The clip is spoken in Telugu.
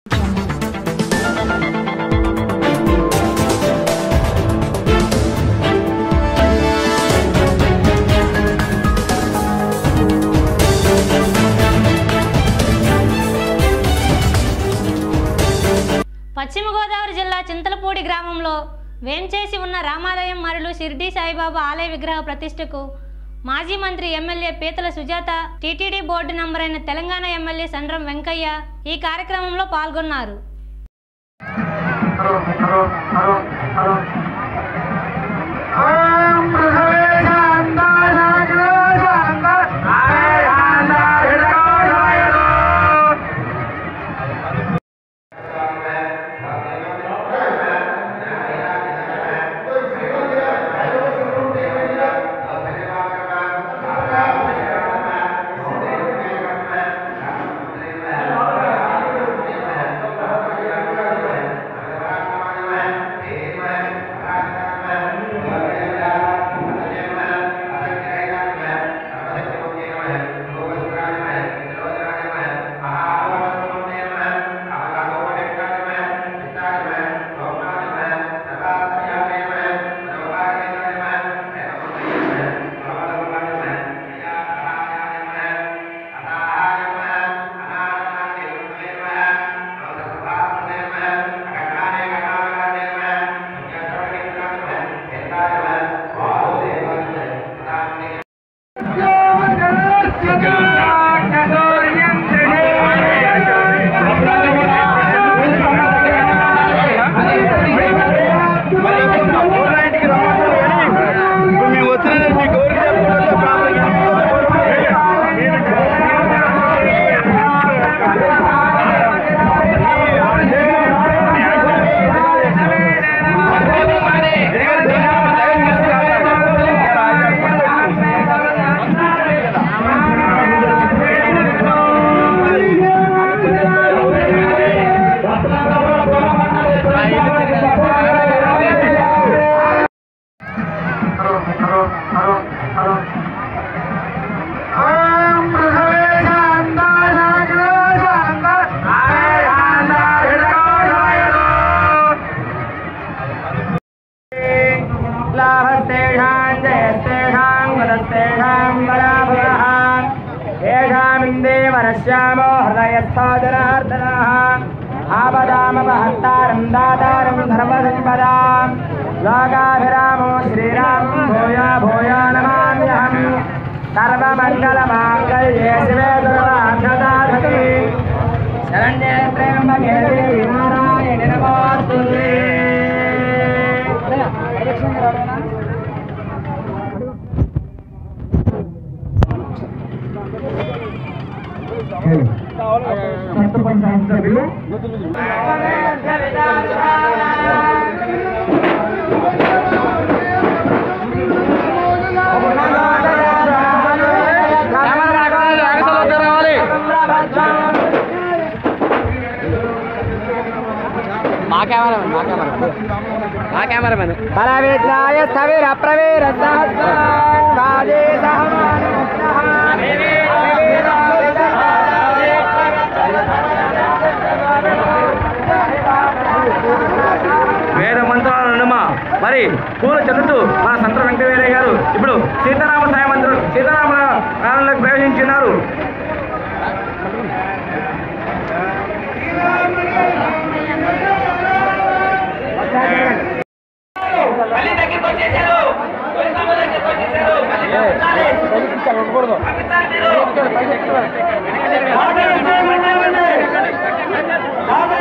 పశ్చిమ గోదావరి జిల్లా చింతలపూడి గ్రామంలో వేంచేసి ఉన్న రామాలయం మరులు షిర్డీ సాయిబాబా ఆలయ విగ్రహ ప్రతిష్టకు మాజీ మంత్రి ఎమ్మెల్యే పీతల సుజాత టీటీడీ బోర్డు నంబర్ అయిన తెలంగాణ ఎమ్మెల్యే సండ్రం వెంకయ్య ఈ కార్యక్రమంలో పాల్గొన్నారు శ్యామో హృదయస్థాదనార్దనः ఆపదామపహర్తారం దాతారం ధర్మసంపదాం లోకాభిరామో శ్రీరామం భూయా భూయా నమామ్యహం సర్వమంగళమాంగళ్యే శివే సర్వార్థసాధకే శరణ్యే త్రయంబకే దేవి నారాయణి నమోస్తుతే సర్పంచ్ సభ్యులు మా కెమెరామెన్ మా కెమెరామెన్ మా కెమెరామెన్ బలవిఘ్నాయ స్థవిర ప్రవీర సహస్రాన్ వాదే వేద మంత్రాల నడుమ మరి పూలు చదువుతూ మన సంత వెంకటేశ్వర గారు ఇప్పుడు సీతారామ సాయ మంత్రులు సీతారామ కాలంలోకి ప్రవేశించున్నారు పైకి